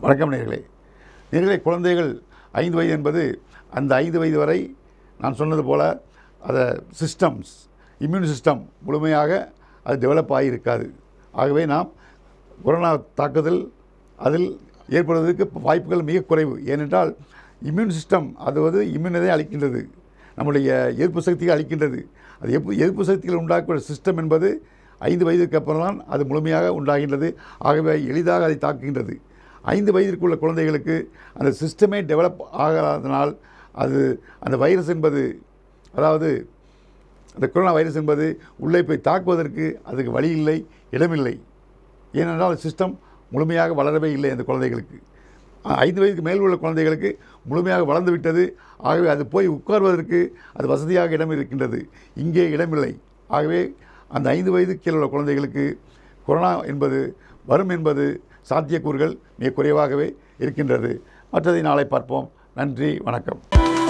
வணக்கம் நேர்களே நேர்களே குழந்தைகள் ஐந்து வயது என்பது அந்த ஐந்து வயது வரை நான் சொன்னது போல் அதை சிஸ்டம்ஸ் இம்யூன் சிஸ்டம் முழுமையாக அது டெவலப் ஆகியிருக்காது ஆகவே நாம் கொரோனா தாக்குதல் அதில் ஏற்படுவதற்கு வாய்ப்புகள் மிக குறைவு ஏனென்றால் இம்யூன் சிஸ்டம் அது வந்து இம்யூனதை அளிக்கின்றது நம்முடைய எதிர்ப்பு சக்தியை அளிக்கின்றது அது எப்பு எதிர்ப்பு சக்திகள் உண்டாக்கக்கூடிய சிஸ்டம் என்பது ஐந்து வயதுக்கு அப்புறம் தான் அது முழுமையாக உண்டாகின்றது ஆகவே எளிதாக அதை தாக்குகின்றது ஐந்து வயதிற்குள்ள குழந்தைகளுக்கு அந்த சிஸ்டமே டெவலப் ஆகாதனால் அது அந்த வைரஸ் என்பது அதாவது அந்த கொரோனா வைரஸ் என்பது உள்ளே போய் தாக்குவதற்கு அதுக்கு வழி இல்லை இடமில்லை ஏனென்றால் சிஸ்டம் முழுமையாக வளரவே இல்லை அந்த குழந்தைகளுக்கு அ- ஐந்து வயதுக்கு மேல் உள்ள குழந்தைகளுக்கு முழுமையாக வளர்ந்து விட்டது ஆகவே அது போய் உட்கார்வதற்கு அது வசதியாக இடம் இருக்கின்றது இங்கே இடமில்லை ஆகவே அந்த ஐந்து வயது கீழே உள்ள குழந்தைகளுக்கு கொரோனா என்பது வரும் என்பது சாத்தியக்கூறுகள் மிக குறைவாகவே இருக்கின்றது மற்றதை நாளை பார்ப்போம் நன்றி வணக்கம்